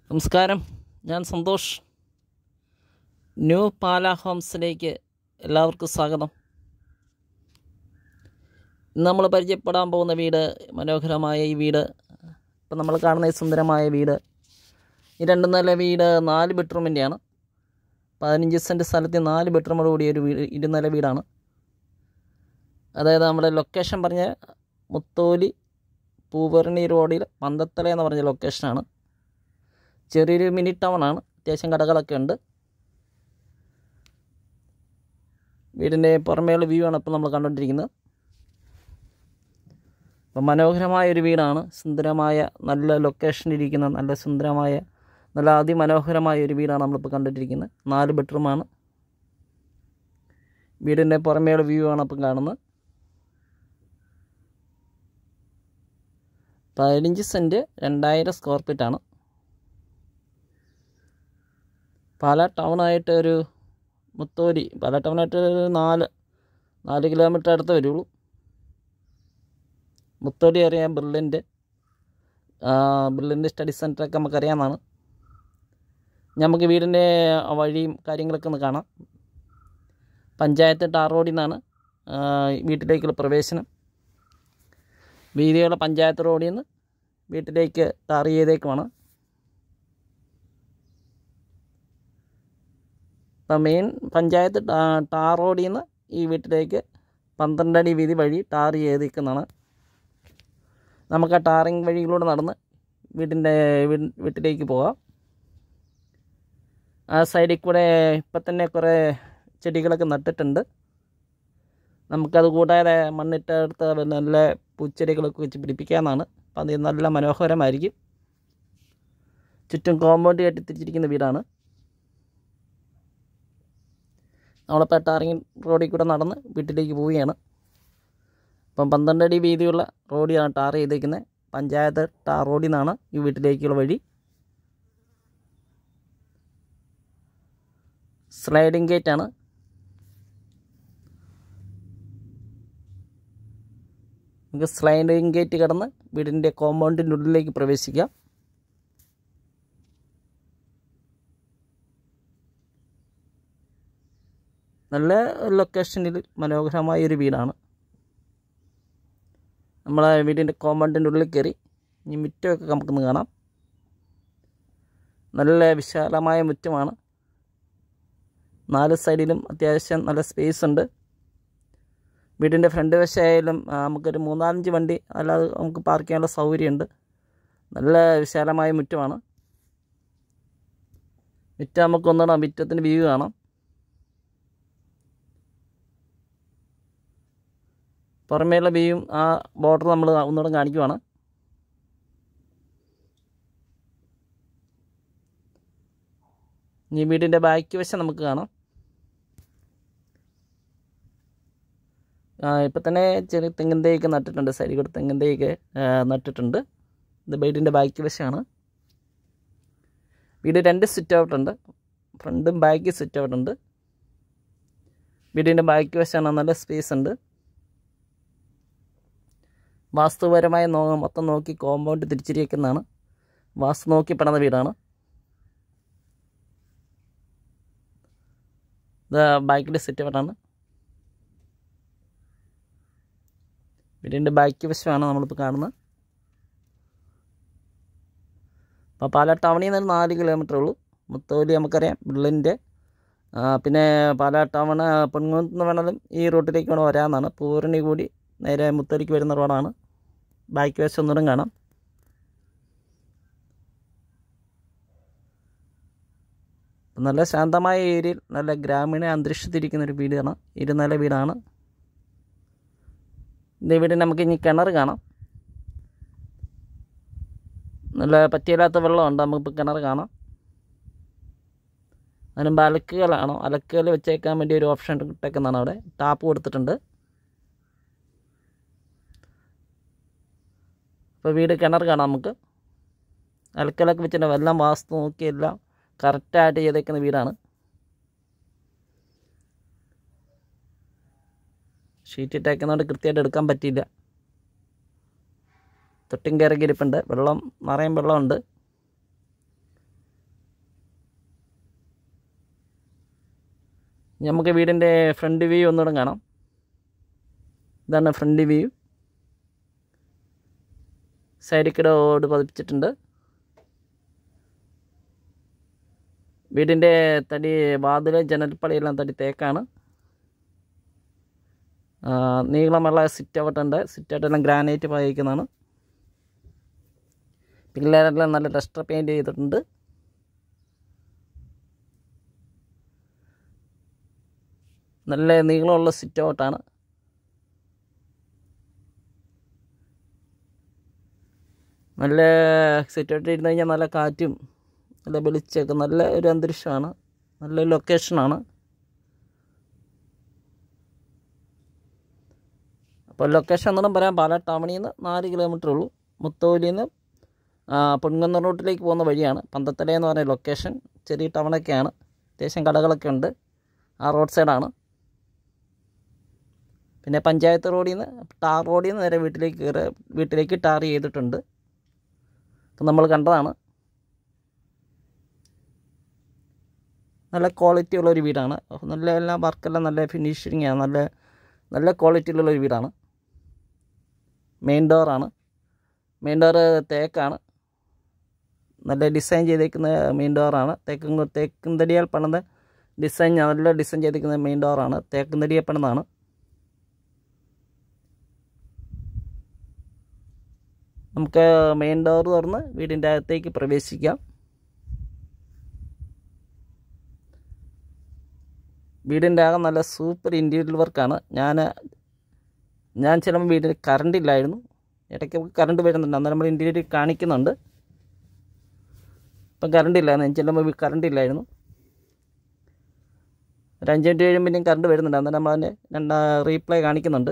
നമസ്കാരം ഞാൻ സന്തോഷ് ന്യൂ പാല ഹോംസിലേക്ക് എല്ലാവർക്കും സ്വാഗതം ഇന്ന് നമ്മൾ പരിചയപ്പെടാൻ പോകുന്ന വീട് മനോഹരമായ ഈ വീട് ഇപ്പം നമ്മൾ കാണുന്ന ഈ സുന്ദരമായ വീട് ഈ രണ്ട് നില വീട് നാല് ബെഡ്റൂമിൻ്റെയാണ് പതിനഞ്ച് സെൻറ്റ് സ്ഥലത്ത് നാല് ബെഡ്റൂമോട് കൂടിയ ഒരു വീട് ഇരുനില വീടാണ് അതായത് നമ്മുടെ ലൊക്കേഷൻ പറഞ്ഞ മുത്തോലി പൂവരണി റോഡിൽ പന്തത്തല എന്ന് പറഞ്ഞ ലൊക്കേഷനാണ് ചെറിയൊരു മിനി ടൗൺ ആണ് അത്യാവശ്യം കടകളൊക്കെ ഉണ്ട് വീടിൻ്റെ പുറമേയുള്ള വ്യൂ ആണ് ഇപ്പോൾ നമ്മൾ കണ്ടുകൊണ്ടിരിക്കുന്നത് അപ്പം മനോഹരമായ ഒരു വീടാണ് സുന്ദരമായ നല്ല ലൊക്കേഷനിലിരിക്കുന്ന നല്ല സുന്ദരമായ നല്ല അതിമനോഹരമായ ഒരു വീടാണ് നമ്മളിപ്പോൾ കണ്ടിട്ടിരിക്കുന്നത് നാല് ബെഡ്റൂമാണ് വീടിൻ്റെ പുറമേയുള്ള വ്യൂ ആണ് ഇപ്പം കാണുന്നത് പതിനഞ്ച് സെൻറ്റ് രണ്ടായിരം സ്ക്വയർ ഫീറ്റാണ് പാലാ ടൗണായിട്ട് ഒരു മുത്തോലി പാലാ ടൗണായിട്ട് ഒരു നാല് നാല് കിലോമീറ്റർ അടുത്ത് വരുള്ളൂ മുത്തോലി അറിയാം ബിർലിൻ്റെ ബിർലിൻ്റെ സ്റ്റഡി സെൻറ്ററൊക്കെ നമുക്കറിയാവുന്നതാണ് നമുക്ക് വീടിൻ്റെ വഴിയും കാര്യങ്ങളൊക്കെ ഒന്ന് കാണാം പഞ്ചായത്ത് ടാർ റോഡിൽ നിന്നാണ് വീട്ടിലേക്കുള്ള പ്രവേശനം വീതിയുള്ള പഞ്ചായത്ത് റോഡിൽ നിന്ന് വീട്ടിലേക്ക് ടാർ ചെയ്തേക്കുമാണ് അപ്പം മെയിൻ പഞ്ചായത്ത് ടാ- ടാർ റോഡിൽ നിന്ന് ഈ വീട്ടിലേക്ക് പന്ത്രണ്ട് അടി വീതി വഴി ടാർ ചെയ്തിരിക്കുന്നതാണ് നമുക്ക് ആ ടാറിങ് വഴിയിലൂടെ നടന്ന് വീടിൻ്റെ വീ- വീട്ടിലേക്ക് പോകാം ആ സൈഡിൽ കൂടെ ഇപ്പം തന്നെ കുറേ ചെടികളൊക്കെ നട്ടിട്ടുണ്ട് നമുക്കത് കൂടാതെ മണ്ണിട്ടെടുത്ത് നല്ല പൂച്ചെടികളൊക്കെ വെച്ച് പിടിപ്പിക്കാമെന്നാണ് അപ്പം അത് നല്ല മനോഹരമായിരിക്കും ചുറ്റും കോമ്പൗണ്ട് കെട്ടി തിരിച്ചിരിക്കുന്ന വീടാണ് നമ്മളിപ്പോൾ ടാറിങ് റോഡിൽ കൂടെ നടന്ന് വീട്ടിലേക്ക് പോവുകയാണ് അപ്പം പന്ത്രണ്ട് അടി വീതിയുള്ള റോഡിലാണ് ടാർ ചെയ്തേക്കുന്നത് പഞ്ചായത്ത് ടാർ റോഡിൽ നിന്നാണ് ഈ വീട്ടിലേക്കുള്ള വഴി സ്ലൈഡിങ് ഗേറ്റ് ആണ് നമുക്ക് സ്ലൈഡിങ് ഗേറ്റ് കടന്ന് വീടിൻ്റെ കോമ്പൗണ്ടിൻ്റെ ഉള്ളിലേക്ക് പ്രവേശിക്കാം നല്ല ലൊക്കേഷനിൽ മനോഹരമായ ഒരു വീടാണ് നമ്മളെ വീടിൻ്റെ കോമ്പൗണ്ടിൻ്റെ ഉള്ളിൽ കയറി ഇനി മുറ്റമൊക്കെ നമുക്കൊന്ന് കാണാം നല്ല വിശാലമായ മുറ്റമാണ് നാല് സൈഡിലും അത്യാവശ്യം നല്ല സ്പേസ് ഉണ്ട് വീടിൻ്റെ ഫ്രണ്ട് വശമായാലും ആ, നമുക്കൊരു മൂന്നാലഞ്ച് വണ്ടി അല്ലാതെ നമുക്ക് പാർക്ക് ചെയ്യാനുള്ള സൗകര്യമുണ്ട് നല്ല വിശാലമായ മുറ്റമാണ് മുറ്റം നമുക്കൊന്നുകൂടെ മുറ്റത്തിൻ്റെ വ്യൂ കാണാം പുറമേയുള്ള വ്യൂയും ആ ബോർഡർ നമ്മൾ ഒന്നുകൂടെ കാണിക്കുവാണ് ഇനി വീടിൻ്റെ ബാക്ക് വശം നമുക്ക് കാണാം ആ, ഇപ്പം തന്നെ ചെറിയ തെങ്ങിൻ തൈയൊക്കെ നട്ടിട്ടുണ്ട് സൈഡിൽ കൂടെ തെങ്ങിൻ തൈയൊക്കെ ആ, നട്ടിട്ടുണ്ട് ഇത് വീടിൻ്റെ ബാക്ക് വശമാണ് വീട് രണ്ട് സിറ്റ് ഔട്ട് ഉണ്ട് ഫ്രണ്ടും ബാക്ക് സിറ്റ് ഔട്ട് ഉണ്ട് വീടിൻ്റെ ബാക്ക് വശമാണ് നല്ല സ്പേസ് ഉണ്ട് വാസ്തുപരമായ നോ മൊത്തം നോക്കി കോമ്പൗണ്ട് തിരിച്ചിരിക്കുന്നതാണ് വാസ്തു നോക്കി പണിത വീടാണ് ഇത് ബാക്കിൽ സെറ്റ് ഔട്ടാണ് വീടിൻ്റെ ബാക്ക് വശമാണ് നമ്മളിപ്പോൾ കാണുന്നത് അപ്പോൾ പാലാ ടൗണിൽ നിന്ന് ഒരു നാല് കിലോമീറ്റർ ഉള്ളൂ മുത്തോലി നമുക്കറിയാം ബിള്ളിൻ്റെ പിന്നെ പാലാ ടൗൺ പൊൻകുന്നത്ത് നിന്ന് വേണമെങ്കിലും ഈ റൂട്ടിലേക്ക് വേണം വരാമെന്നാണ് പൂരണി കൂടി നേരെ മുത്തോലിക്ക് വരുന്ന റോഡാണ് ബാക്ക് വശം ഒന്നുകൂടെ കാണാം നല്ല ശാന്തമായ ഏരിയയിൽ നല്ല ഗ്രാമീണ അന്തരീക്ഷത്തിരിക്കുന്ന ഒരു വീടാണ് ഇരുനില വീടാണ് ഇത് ഇവിടെ നമുക്ക് ഇനി കിണർ കാണാം നല്ല പറ്റിയില്ലാത്ത വെള്ളമുണ്ട് നമുക്കിപ്പോൾ കിണർ കാണാം അതിനുമ്പോൾ അലക്കുകളാണോ അലക്കുകൾ വെച്ചേക്കാൻ വേണ്ടി ഒരു ഓപ്ഷൻ ഇട്ടേക്കുന്നതാണ് അവിടെ ടാപ്പ് കൊടുത്തിട്ടുണ്ട് ഇപ്പോൾ വീട് കിണർ കാണാം നമുക്ക് അലക്കലൊക്കെ വെച്ചിട്ട് എല്ലാം വാസ്തു നോക്കി എല്ലാം കറക്റ്റായിട്ട് ചെയ്തേക്കുന്ന വീടാണ് ഷീറ്റ് ഇട്ടേക്കുന്നതുകൊണ്ട് കൃത്യമായിട്ട് എടുക്കാൻ പറ്റിയില്ല തൊട്ടും കയറി ഇരിപ്പുണ്ട് വെള്ളം നിറയും വെള്ളമുണ്ട് ഇനി നമുക്ക് വീടിൻ്റെ ഫ്രണ്ട് വ്യൂ ഒന്നുകൂടെ കാണാം ഇതാണ് ഫ്രണ്ട് വ്യൂ സൈഡിൽ കൂടെ ഓട് പതിപ്പിച്ചിട്ടുണ്ട് വീടിൻ്റെ തടി വാതിൽ ജനൽപ്പടിയെല്ലാം തടി തേക്കാണ് ആ, നീളമുള്ള സിറ്റ് ഔട്ട് ഉണ്ട് സിറ്റ് ഔട്ടെല്ലാം ഗ്രാനൈറ്റ് ഉപയോഗിക്കുന്നതാണ് പിള്ളേരെല്ലാം നല്ല ഡസ്റ്റർ പെയിൻറ്റ് ചെയ്തിട്ടുണ്ട് നല്ല നീളമുള്ള സിറ്റ് ഔട്ടാണ് നല്ല സിറ്റ് ഔട്ട് ഇരുന്ന് കഴിഞ്ഞാൽ നല്ല കാറ്റും നല്ല വെളിച്ചമൊക്കെ നല്ല ഒരു അന്തരീക്ഷമാണ് നല്ല ലൊക്കേഷനാണ് അപ്പോൾ ലൊക്കേഷൻ എന്നൊന്നും പറയാൻ പാല ടൗണിൽ നിന്ന് നാല് കിലോമീറ്റർ ഉള്ളൂ മുത്തോലിയിൽ നിന്ന് പൊൻകുന്ന റൂട്ടിലേക്ക് പോകുന്ന വഴിയാണ് പന്തത്തല എന്ന് പറയുന്ന ലൊക്കേഷൻ ചെറിയ ടൗണൊക്കെയാണ് അത്യാവശ്യം കടകളൊക്കെ ഉണ്ട് ആ റോഡ് സൈഡാണ് പിന്നെ പഞ്ചായത്ത് റോഡിൽ നിന്ന് ടാർ റോഡിൽ നിന്ന് നേരെ വീട്ടിലേക്ക് കയറി വീട്ടിലേക്ക് ടാർ ചെയ്തിട്ടുണ്ട് അപ്പം നമ്മൾ കണ്ടതാണ് നല്ല ക്വാളിറ്റി ഉള്ള ഒരു വീടാണ് നല്ല എല്ലാ വർക്കെല്ലാം നല്ല ഫിനിഷിങ് ആണ് നല്ല നല്ല ക്വാളിറ്റിയിലുള്ള ഒരു വീടാണ് മെയിൻ ഡോറാണ് മെയിൻ ഡോറ് തേക്കാണ് നല്ല ഡിസൈൻ ചെയ്തേക്കുന്ന മെയിൻ ഡോറാണ് തേക്കും തേക്കും തടിയാൽ പണിത ഡിസൈൻ നല്ല ഡിസൈൻ ചെയ്തേക്കുന്ന മെയിൻ ഡോറാണ് തേക്കും തടിയെ പണിതാണ് നമുക്ക് മെയിൻ ഡോർ തുറന്ന് വീടിൻ്റെ അകത്തേക്ക് പ്രവേശിക്കാം വീടിൻ്റെ അകം നല്ല സൂപ്പർ ഇൻറ്റീരിയർ വർക്കാണ് ഞാൻ ഞാൻ ചിലപ്പോൾ വീട്ടിൽ കറണ്ട് ഇല്ലായിരുന്നു ഇടയ്ക്ക് കറണ്ട് വരുന്നുണ്ട് അന്നേരം നമ്മൾ ഇൻറ്റീരിയർ കാണിക്കുന്നുണ്ട് ഇപ്പം കറണ്ട് ഇല്ലായിരുന്നു ഞാൻ ചെല്ലുമ്പോൾ കറണ്ട് ഇല്ലായിരുന്നു ഒരു അഞ്ച് മിനിറ്റ് കഴിയുമ്പോഴേക്കും കറണ്ട് വരുന്നുണ്ട് അന്നേരം നമ്മൾ അതിൻ്റെ രണ്ടാ റീപ്ലൈ കാണിക്കുന്നുണ്ട്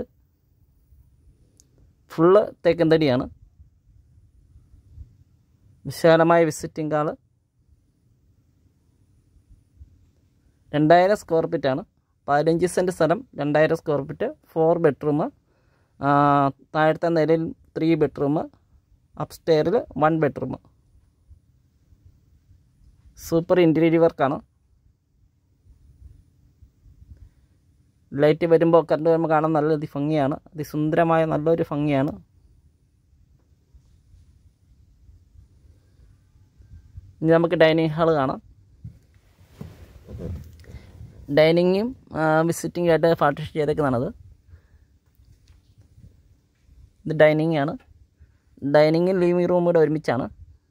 ഫുള്ള് തേക്കൻ തടിയാണ് വിശാലമായ വിസിറ്റിംഗ് ഹാള് രണ്ടായിരം സ്ക്വയർ ഫീറ്റാണ് പതിനഞ്ച് സെൻറ്റ് സ്ഥലം രണ്ടായിരം സ്ക്വയർ ഫീറ്റ് ഫോർ ബെഡ്റൂം താഴത്തെ നിലയിൽ ത്രീ ബെഡ്റൂം അപ്സ്റ്റെയറിൽ വൺ ബെഡ്റൂം സൂപ്പർ ഇൻറ്റീരിയർ വർക്കാണ് ലൈറ്റ് വരുമ്പോൾ കറണ്ട് വരുമ്പോൾ കാണാൻ നല്ല ഭംഗിയാണ് അതിസുന്ദരമായ നല്ലൊരു ഭംഗിയാണ് ഇനി നമുക്ക് ഡൈനിങ് ഹാൾ കാണാം ഡൈനിങ്ങും വിസിറ്റിംഗ് ആയിട്ട് പാർട്ടിഷൻ ചെയ്തേക്കുന്നതാണത് ഇത് ഡൈനിങ് ആണ് ഡൈനിങ്ങും ലിവിങ് റൂമും കൂടെ ഒരുമിച്ചാണ്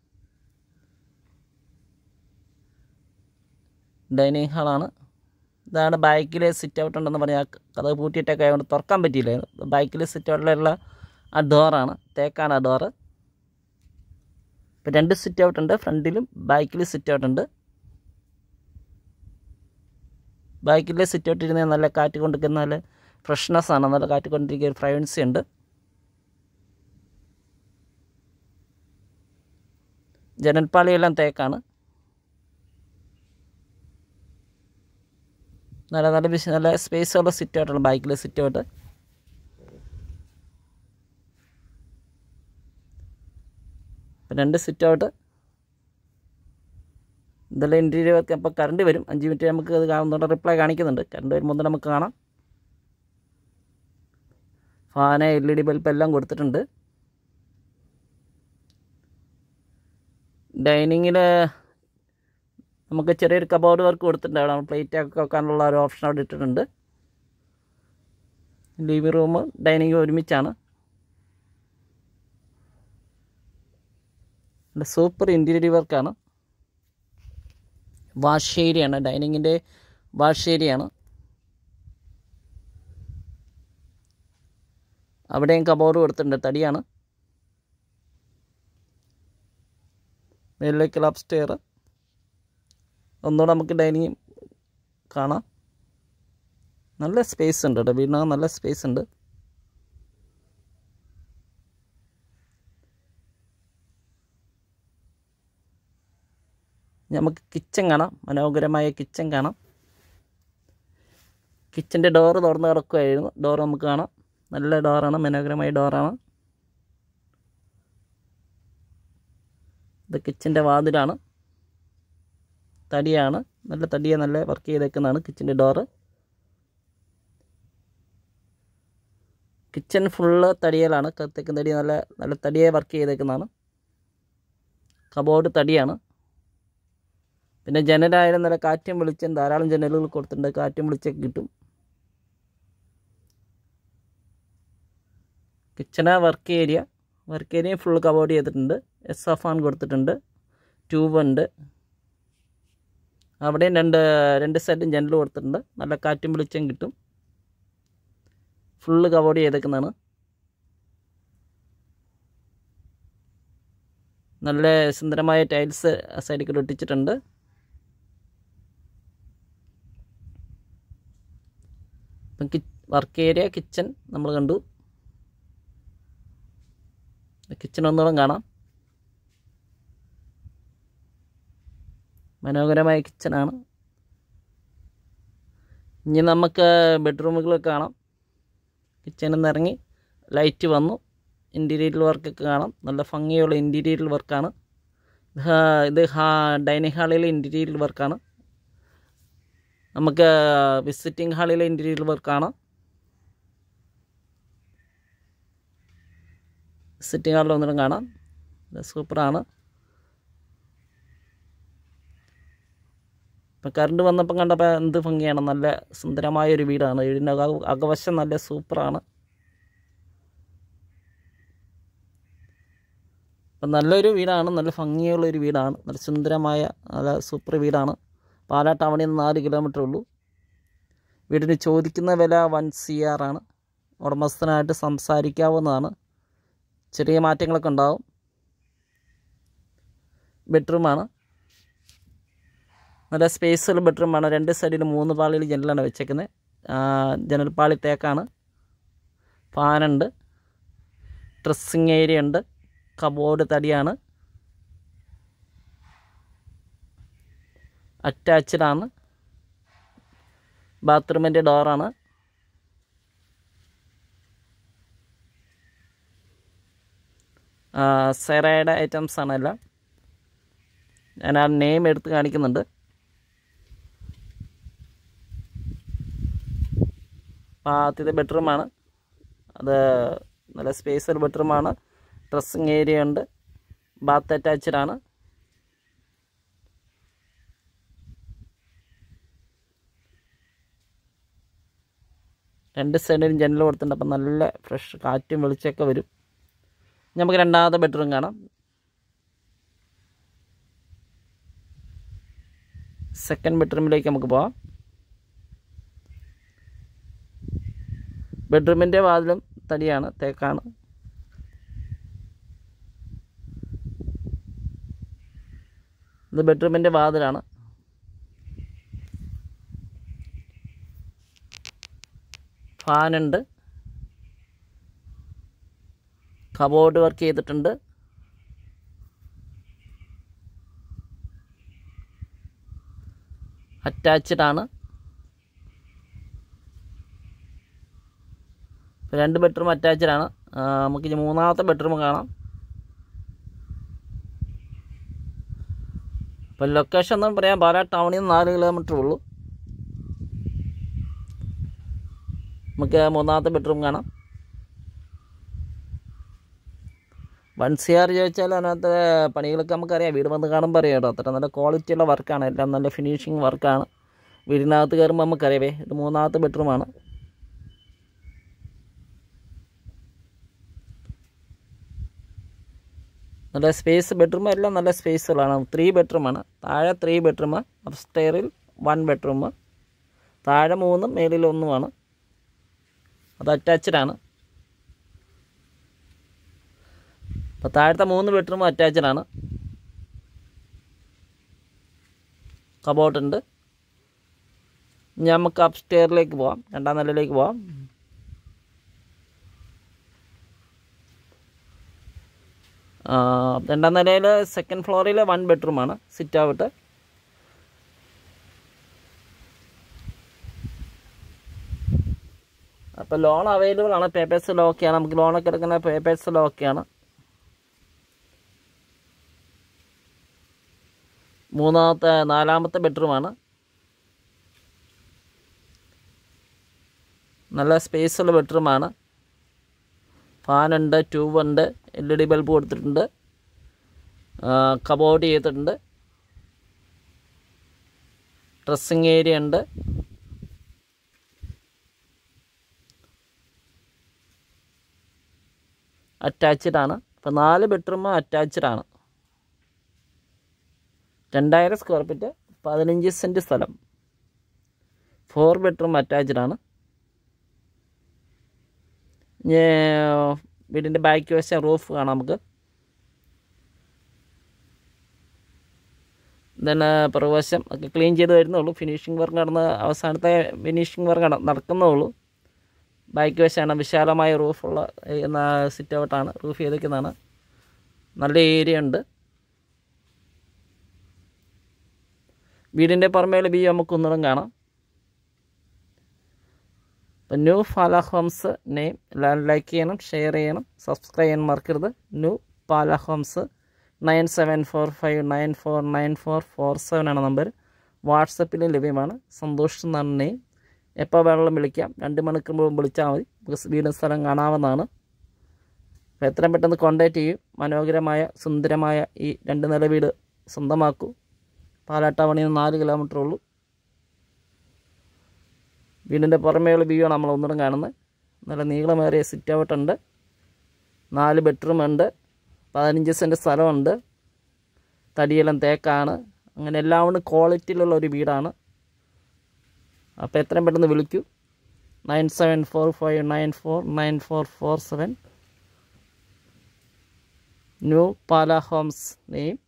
ഡൈനിങ് ഹാളാണ് ഇതാണ് ബാക്കിൽ സിറ്റ് ഔട്ട് ഉണ്ടെന്ന് പറഞ്ഞാൽ കഥ പൂട്ടിയിട്ടൊക്കെ ആയതുകൊണ്ട് തുറക്കാൻ പറ്റിയില്ലായിരുന്നു ബാക്കിൽ സിറ്റ് ഔട്ടിലുള്ള ആ ഡോറാണ് തേക്കാണ് ആ ഡോറ് ഇപ്പം രണ്ട് സിറ്റ് ഔട്ട് ഉണ്ട് ഫ്രണ്ടിലും ബാക്കിലും സിറ്റ് ഔട്ട് ഉണ്ട് ബാക്കിലെ സിറ്റ് ഔട്ട് ഇരുന്ന് നല്ല കാറ്റ് കൊണ്ടിരിക്കുന്ന നല്ല ഫ്രഷ്നെസ് ആണ് നല്ല കാറ്റ് കൊണ്ടിരിക്കുന്ന ഒരു ഫ്രൈവൻസി ഉണ്ട് ജനൽപ്പാളിയെല്ലാം തേക്കാണ് നല്ല നല്ല വിശ നല്ല സ്പേസ് ഉള്ള സിറ്റ് ഔട്ടാണ് ബൈക്കിലെ സിറ്റ് ഔട്ട് രണ്ട് സിറ്റ് ഔട്ട് ഇതെല്ലാം ഇൻറ്റീരിയർ ഒക്കെ അപ്പോൾ കറണ്ട് വരും അഞ്ച് മിനിറ്റ് നമുക്ക് അത് കാണുന്നുണ്ട് റിപ്ലൈ കാണിക്കുന്നുണ്ട് കറണ്ട് വരുമ്പോൾ നമുക്ക് കാണാം fan L E D bulb എല്ലാം കൊടുത്തിട്ടുണ്ട് ഡൈനിങ്ങിൽ നമുക്ക് ചെറിയൊരു കബോർഡ് വർക്ക് കൊടുത്തിട്ടുണ്ട് അവിടെ പ്ലേറ്റ് ഒക്കെ വെക്കാനുള്ള ഒരു ഓപ്ഷൻ അവിടെ ഇട്ടിട്ടുണ്ട് ലിവിംഗ് റൂം ഡൈനിങ് ഒരുമിച്ചാണ് സൂപ്പർ ഇൻറ്റീരിയർ വർക്കാണ് വാഷ് ഏരിയയാണ് ഡൈനിങ്ങിൻ്റെ വാഷ് ഏരിയയാണ് അവിടെയും കബോർഡ് കൊടുത്തിട്ടുണ്ട് തടിയാണ് മേളിലേക്കുള്ള അപ്സ്റ്റെയർ ഒന്നുകൂടെ നമുക്ക് ഡൈനിങ് കാണാം നല്ല സ്പേസ് ഉണ്ട് കേട്ടോ വീടിനകം നല്ല സ്പേസ് ഉണ്ട് നമുക്ക് കിച്ചൺ കാണാം മനോഹരമായ കിച്ചൺ കാണാം കിച്ചൻ്റെ ഡോറ് തുറന്ന് കിടക്കുമായിരുന്നു ഡോർ നമുക്ക് കാണാം നല്ല ഡോറാണ് മനോഹരമായ ഡോറാണ് ഇത് കിച്ചൻ്റെ വാതിലാണ് തടിയാണ് നല്ല തടിയെ നല്ല വർക്ക് ചെയ്തേക്കുന്നതാണ് കിച്ചൻ്റെ ഡോറ് കിച്ചൺ ഫുള്ള് തടിയലാണ് ക- തെക്കൻ തടി നല്ല നല്ല തടിയെ വർക്ക് ചെയ്തേക്കുന്നതാണ് കബോർഡ് തടിയാണ് പിന്നെ ജനലായാലും നല്ല കാറ്റും വെളിച്ചം ധാരാളം ജനലുകൾ കൊടുത്തിട്ടുണ്ട് കാറ്റും വെളിച്ചമൊക്കെ കിട്ടും kitchen work area work area full cupboard ചെയ്തിട്ടുണ്ട് എസ് എഫ് ആൻ കൊടുത്തിട്ടുണ്ട് ട്യൂബുണ്ട് അവിടെയും രണ്ട് രണ്ട് സൈഡും ജനൽ കൊടുത്തിട്ടുണ്ട് നല്ല കാറ്റും വെളിച്ചം കിട്ടും ഫുള്ള് കവോർഡ് ചെയ്തേക്കുന്നതാണ് നല്ല സുന്ദരമായ ടൈൽസ് സൈഡിൽ കൂടെ ഒട്ടിച്ചിട്ടുണ്ട് ഇപ്പം കി വർക്ക് ഏരിയ കിച്ചൺ നമ്മൾ കണ്ടു കിച്ചൺ ഒന്നുകൂടെ കാണാം മനോഹരമായ കിച്ചണാണ് ഇനി നമുക്ക് ബെഡ്റൂമുകൾ കാണാം കിച്ചണിൽ നിന്ന് ഇറങ്ങി ലൈറ്റ് വന്നു ഇൻറ്റീരിയൽ വർക്കൊക്കെ കാണാം നല്ല ഭംഗിയുള്ള ഇൻറ്റീരിയൽ വർക്കാണ് ഇത് ഹാ ഡൈനിങ് ഹാളിലെ ഇൻറ്റീരിയൽ വർക്കാണ് നമുക്ക് വിസിറ്റിംഗ് ഹാളിലെ ഇൻറ്റീരിയൽ വർക്കാണ് വിസിറ്റിംഗ് ഹാളിൽ ഒന്നിനും കാണാം ഇത് സൂപ്പറാണ് ഇപ്പം കറണ്ട് വന്നപ്പം കണ്ടപ്പോൾ എന്ത് ഭംഗിയാണ് നല്ല സുന്ദരമായ ഒരു വീടാണ് വീടിൻ്റെ അക അകവശം നല്ല സൂപ്പറാണ് അപ്പം നല്ലൊരു വീടാണ് നല്ല ഭംഗിയുള്ള ഒരു വീടാണ് നല്ല സുന്ദരമായ നല്ല സൂപ്പർ വീടാണ് പാലാ ടൗണിൽ നിന്ന് നാല് കിലോമീറ്റർ ഉള്ളൂ വീടിന് ചോദിക്കുന്ന വില വൺ സി ആർ ആണ് ഉടമസ്ഥനായിട്ട് സംസാരിക്കാവുന്നതാണ് ചെറിയ മാറ്റങ്ങളൊക്കെ ഉണ്ടാവും ബെഡ്റൂമാണ് നല്ല സ്പേസുള്ള ബെഡ്റൂമാണ് രണ്ട് സൈഡിൽ മൂന്ന് പാളിയിൽ ജനലാണ് വെച്ചേക്കുന്നത് ജനൽപ്പാളി തേക്കാണ് ഫാനുണ്ട് ഡ്രസ്സിങ് ഏരിയ ഉണ്ട് കബോർഡ് തടിയാണ് അറ്റാച്ച്ഡാണ് ബാത്റൂമിൻ്റെ ഡോറാണ് സെറയുടെ ഐറ്റംസ് ആണ് എല്ലാം ഞാൻ ആ നെയിം എടുത്ത് കാണിക്കുന്നുണ്ട് ആദ്യത്തെ ബെഡ്റൂമാണ് അത് നല്ല സ്പേസ് ബെഡ്റൂമാണ് ഡ്രസ്സിങ് ഏരിയ ഉണ്ട് ബാത്ത് അറ്റാച്ച്ഡ് ആണ് രണ്ട് സൈഡിലും ജനൽ കൊടുത്തിട്ടുണ്ട് അപ്പം നല്ല ഫ്രഷ് കാറ്റും വെളിച്ചമൊക്കെ വരും നമുക്ക് രണ്ടാമത്തെ ബെഡ്റൂം കാണാം സെക്കൻഡ് ബെഡ്റൂമിലേക്ക് നമുക്ക് പോവാം ബെഡ്റൂമിൻ്റെ വാതിലും തടിയാണ് തേക്കാണ് ഇത് ബെഡ്റൂമിൻ്റെ വാതിലാണ് ഫാനുണ്ട് കബോർഡ് വർക്ക് ചെയ്തിട്ടുണ്ട് അറ്റാച്ച്ഡ് ആണ് ഇപ്പോൾ രണ്ട് ബെഡ്റൂം അറ്റാച്ച്ഡ് ആണ് ആ, നമുക്ക് ഇനി മൂന്നാമത്തെ ബെഡ്റൂം കാണാം ഇപ്പം ലൊക്കേഷൻ ഒന്നും പറയാൻ പാലാ ടൗണിൽ നിന്ന് നാല് കിലോമീറ്റർ ഉള്ളൂ നമുക്ക് മൂന്നാമത്തെ ബെഡ്റൂം കാണാം വൺ സി ആർ ചോദിച്ചാൽ അതിനകത്ത് പണികളൊക്കെ നമുക്കറിയാം വീട് വന്ന് കാണുമ്പോൾ അറിയാം കേട്ടോ അത്ര നല്ല ക്വാളിറ്റിയുള്ള വർക്കാണ് എല്ലാം നല്ല ഫിനിഷിങ് വർക്കാണ് വീടിനകത്ത് കയറുമ്പോൾ നമുക്കറിയാവേ ഇത് മൂന്നാമത്തെ ബെഡ്റൂമാണ് നല്ല സ്പേസ് ബെഡ്റൂം എല്ലാം നല്ല സ്പേസുകളാണ് ത്രീ ബെഡ്റൂമാണ് താഴെ ത്രീ ബെഡ്റൂം അപ്സ്റ്റെയറിൽ വൺ ബെഡ്റൂം താഴെ മൂന്നും മേളിൽ ഒന്നുമാണ് അത് അറ്റാച്ച്ഡ് ആണ് അപ്പോൾ താഴത്തെ മൂന്ന് ബെഡ്റൂം അറ്റാച്ച്ഡ് ആണ് കബോർഡ് ഉണ്ട് ഇനി നമുക്ക് അപ്സ്റ്റെയറിലേക്ക് പോവാം രണ്ടാം നിലയിലേക്ക് പോവാം ആ, രണ്ടാം നിലയിൽ സെക്കൻഡ് ഫ്ലോറിൽ വൺ ബെഡ്റൂമാണ് സിറ്റ് ഔട്ട് അപ്പോൾ ലോൺ അവൈലബിൾ ആണ് പേപ്പേഴ്സ് ഓക്കെയാണ് നമുക്ക് ലോണൊക്കെ എടുക്കുന്ന പേപ്പേഴ്സ് ഓക്കെയാണ് മൂന്നാമത്തെ നാലാമത്തെ ബെഡ്റൂമാണ് നല്ല സ്പേസുള്ള ബെഡ്റൂമാണ് ഫാനുണ്ട് ട്യൂബുണ്ട് എൽ ഇ ഡി ബൾബ് കൊടുത്തിട്ടുണ്ട് കബോർഡ് ചെയ്തിട്ടുണ്ട് ഡ്രസ്സിങ് ഏരിയ ഉണ്ട് അറ്റാച്ച്ഡ് ആണ് ഇപ്പോൾ നാല് ബെഡ്റൂമും അറ്റാച്ച്ഡ് ആണ് രണ്ടായിരം സ്ക്വയർ ഫീറ്റ് പതിനഞ്ച് സെൻറ്റ് സ്ഥലം ഫോർ ബെഡ്റൂം അറ്റാച്ച്ഡ് ആണ് ഇനി വീടിൻ്റെ ബാക്ക് വശം റൂഫ് കാണാം നമുക്ക് ദെൻ പുറകുവശം ഒക്കെ ക്ലീൻ ചെയ്ത് വരുന്നുള്ളൂ ഫിനിഷിംഗ് വർക്ക് നടന്ന് അവസാനത്തെ ഫിനിഷിംഗ് വർക്ക് നടക്കുന്നുള്ളൂ ബാക്ക് വശമാണ് വിശാലമായ റൂഫുള്ള സിറ്റ് ഔട്ടാണ് റൂഫ് ചെയ്തേക്കുന്നതാണ് നല്ല ഏരിയ ഉണ്ട് വീടിൻ്റെ പുറമേൽ വ്യൂ നമുക്ക് ഒന്നിടം കാണാം അപ്പം ന്യൂ പാല ഹോംസ് നെയിം എല്ലാവരും ലൈക്ക് ചെയ്യണം ഷെയർ ചെയ്യണം സബ്സ്ക്രൈബ് ചെയ്യാൻ മറക്കരുത് new Pala homes nine seven four five nine four nine four four seven ആണ് നമ്പർ വാട്സപ്പിലും ലഭ്യമാണ് സന്തോഷ് എന്നാണ് നെയിം എപ്പോൾ വേണമെങ്കിലും വിളിക്കാം രണ്ട് മണിക്കൂർ മുമ്പ് വിളിച്ചാൽ മതി നമുക്ക് വീടും സ്ഥലം കാണാവുന്നതാണ് അപ്പോൾ എത്രയും പെട്ടെന്ന് കോൺടാക്റ്റ് ചെയ്യും മനോഹരമായ സുന്ദരമായ ഈ രണ്ട് നില വീട് സ്വന്തമാക്കൂ പാലാട്ടാവണിയിൽ നിന്ന് നാല് കിലോമീറ്റർ ഉള്ളൂ വീടിൻ്റെ പുറമേയുള്ള വ്യൂ ആണ് നമ്മൾ ഒന്നിടും കാണുന്നത് നല്ല നീളമേറിയ സിറ്റ് ഔട്ട് ഉണ്ട് നാല് ബെഡ്റൂം ഉണ്ട് പതിനഞ്ച് സെൻറ്റ് സ്ഥലമുണ്ട് തടിയെല്ലാം തേക്കാണ് അങ്ങനെ എല്ലാം കൊണ്ട് ക്വാളിറ്റിയിലുള്ള ഒരു വീടാണ് അപ്പോൾ എത്രയും പെട്ടെന്ന് വിളിക്കൂ nine seven four five nine four nine four four seven new Pala homes name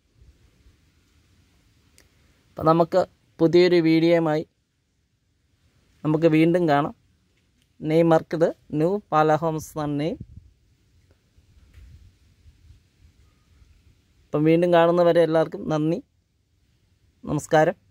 അപ്പം നമുക്ക് പുതിയൊരു വീഡിയോയുമായി നമുക്ക് വീണ്ടും കാണാം നെയിം മറക്കത് ന്യൂ പാല ഹോംസ് എന്നാണ് നെയിം അപ്പം വീണ്ടും കാണുന്നവരെ എല്ലാവർക്കും നന്ദി നമസ്കാരം